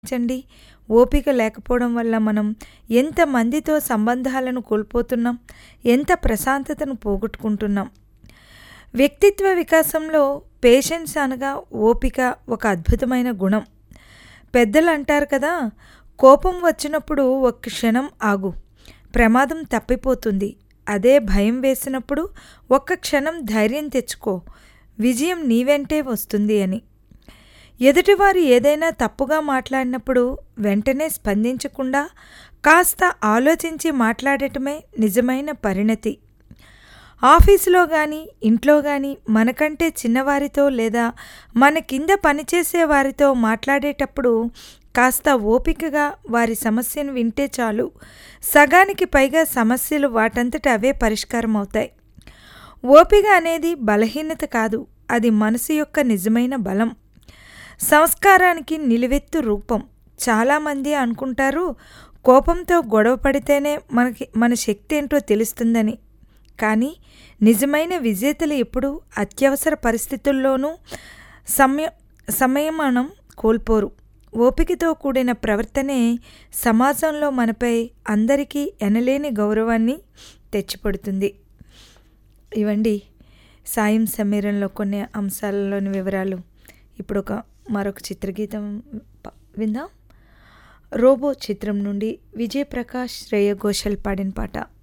చండి ఓపిక లేకపోవడం వల్ల మనం ఎంత మందితో సంబంధాలను కోల్పోతున్నాం ఎంత ప్రశాంతతను పోగొట్టుకుంటున్నాం వ్యక్తిత్వ వికాసంలో పేషెన్స్ అనగా ఓపిక ఒక అద్భుతమైన గుణం పెద్దలు అంటారు కదా కోపం వచ్చినప్పుడు ఒక్క క్షణం ఆగు ప్రమాదం తప్పిపోతుంది అదే భయం వేసినప్పుడు ఒక్క క్షణం ధైర్యం తెచ్చుకో విజయం నీ వెంటే వస్తుంది అని ఎదుటివారు ఏదైనా తప్పుగా మాట్లాడినప్పుడు వెంటనే స్పందించకుండా కాస్త ఆలోచించి మాట్లాడటమే నిజమైన పరిణతి ఆఫీసులో కానీ ఇంట్లో కానీ మనకంటే చిన్నవారితో లేదా మన కింద పనిచేసే వారితో మాట్లాడేటప్పుడు కాస్త ఓపికగా వారి సమస్యను వింటే చాలు సగానికి పైగా సమస్యలు వాటంతట అవే పరిష్కారం అవుతాయి ఓపిక అనేది బలహీనత కాదు అది మనసు యొక్క నిజమైన బలం సంస్కారానికి నిలువెత్తు రూపం చాలామంది అనుకుంటారు కోపంతో గొడవ పడితేనే మనకి మన శక్తి ఏంటో తెలుస్తుందని కానీ నిజమైన విజేతలు ఎప్పుడూ అత్యవసర పరిస్థితుల్లోనూ సమయ సంయమనం కోల్పోరు ఓపికతో కూడిన ప్రవర్తనే సమాజంలో మనపై అందరికీ ఎనలేని గౌరవాన్ని తెచ్చిపెడుతుంది ఇవండి సాయం సమీరంలో కొన్ని అంశాలలోని వివరాలు ఇప్పుడు ఒక మరొక చిత్రగీతం ప- విందాం రోబో చిత్రం నుండి విజయ్ ప్రకాష్ శ్రేయ ఘోషల్ పాడిన పాట